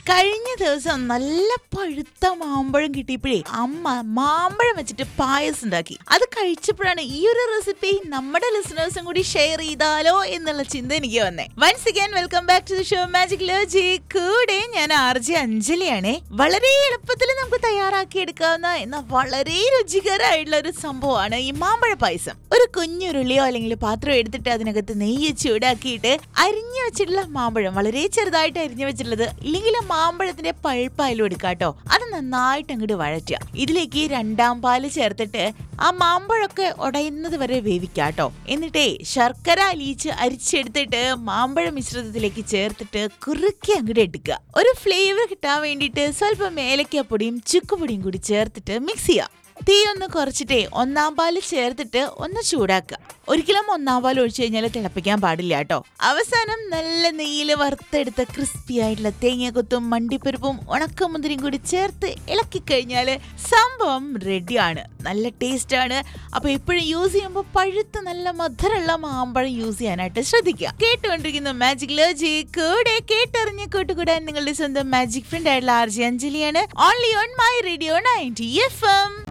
കഴിഞ്ഞ ദിവസം നല്ല പഴുത്ത മാമ്പഴം കിട്ടിയപ്പോഴേ അമ്മ മാമ്പഴം വെച്ചിട്ട് പായസം ഉണ്ടാക്കി അത് കഴിച്ചപ്പോഴാണ് ഈ ഒരു റെസിപ്പി നമ്മുടെ ലിസണേഴ്സും കൂടി ഷെയർ ചെയ്താലോ എന്നുള്ള ചിന്ത എനിക്ക് വന്നേ once again welcome back to the show magic ലോജി കൂടെ ഞാൻ ആർ ജെ അഞ്ജലിയാണേ വളരെ എളുപ്പത്തിൽ നമുക്ക് തയ്യാറാക്കി എടുക്കാവുന്ന എന്നാൽ വളരെ രുചികരമായിട്ടുള്ള ഒരു സംഭവമാണ് ഈ മാമ്പഴ പായസം ഒരു കുഞ്ഞുരുളിയോ അല്ലെങ്കിൽ പാത്രം എടുത്തിട്ട് അതിനകത്ത് നെയ്യ് ചൂടാക്കിയിട്ട് അരിഞ്ഞു വെച്ചിട്ടുള്ള മാമ്പഴം വളരെ ചെറുതായിട്ട് അരിഞ്ഞു വെച്ചിട്ടുള്ളത് ഇല്ലെങ്കിൽ മാമ്പഴത്തിന്റെ പഴുപ്പായാലും എടുക്കാട്ടോ അത് നന്നായിട്ട് അങ്ങോട്ട് വഴറ്റുക ഇതിലേക്ക് രണ്ടാം പാല് ചേർത്തിട്ട് ആ മാമ്പഴമൊക്കെ ഉടയുന്നത് വരെ വേവിക്കാട്ടോ എന്നിട്ടേ ശർക്കര അലിയിച്ച് അരിച്ചെടുത്തിട്ട് മാമ്പഴ മിശ്രിതത്തിലേക്ക് ചേർത്തിട്ട് കുറുക്കി അങ്ങോട്ട് എടുക്കുക ഒരു ഫ്ലേവർ കിട്ടാൻ വേണ്ടിയിട്ട് സ്വല്പം ഏലക്കപ്പൊടിയും ചുക്കുപൊടിയും കൂടി ചേർത്തിട്ട് മിക്സ് ചെയ്യുക തീ ഒന്ന് കുറച്ചിട്ടേ ഒന്നാം പാല് ചേർത്തിട്ട് ഒന്ന് ചൂടാക്കുക ഒരിക്കലും ഒന്നാം പാൽ ഒഴിച്ചു കഴിഞ്ഞാൽ തിളപ്പിക്കാൻ പാടില്ല കേട്ടോ അവസാനം നല്ല നെയ്യിൽ വറുത്തെടുത്ത ക്രിസ്പി ആയിട്ടുള്ള തേങ്ങക്കൊത്തും മണ്ടിപ്പരിപ്പും ഉണക്കമുന്തിരിയും കൂടി ചേർത്ത് ഇളക്കി കഴിഞ്ഞാൽ സംഭവം റെഡിയാണ് നല്ല ടേസ്റ്റ് ആണ് അപ്പൊ എപ്പോഴും യൂസ് ചെയ്യുമ്പോൾ പഴുത്ത് നല്ല മധുരമുള്ള മാമ്പഴം യൂസ് ചെയ്യാനായിട്ട് ശ്രദ്ധിക്കുക കേട്ടുകൊണ്ടിരിക്കുന്ന മാജിക് ലോജി കൂടെ കേട്ടറിഞ്ഞ് കൂട്ടുകൂടാൻ നിങ്ങളുടെ സ്വന്തം മാജിക് ഫ്രണ്ട് ആയിട്ടുള്ള ആർ ജി അഞ്ജലിയാണ് only on my radio ninety F M